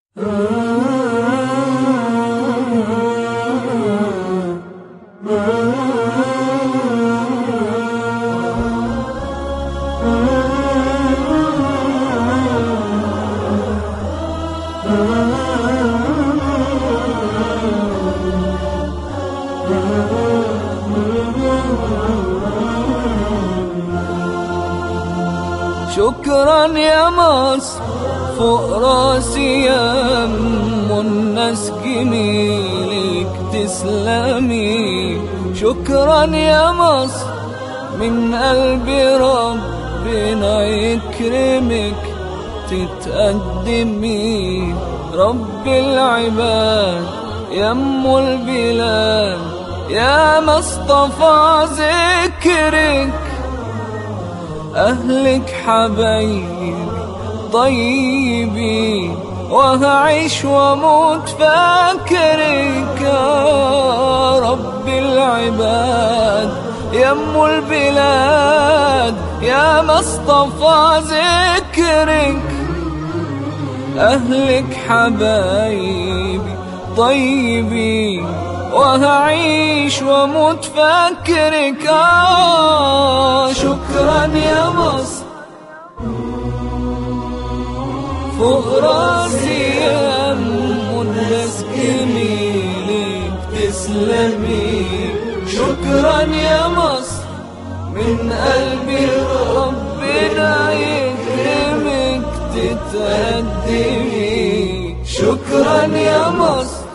شكرا يا مصر فوق راسي يا ام الناس جميلك تسلمي شكرا يا مصر من قلبي ربنا يكرمك تتقدمي رب العباد يا ام البلاد يا مصطفى ذكرك أهلك حبايبي طيبي وهعيش واموت فاكرك يا رب العباد يا ام البلاد يا مصطفى ذكرك أهلك حبايبي طيبي وهعيش واموت فاكرك آه شكرا يا مصر فوق راسي يا ام الناس جميلك تسلمي شكرا يا مصر من قلبي ربنا يكرمك تتقدمي شكرا يا مصر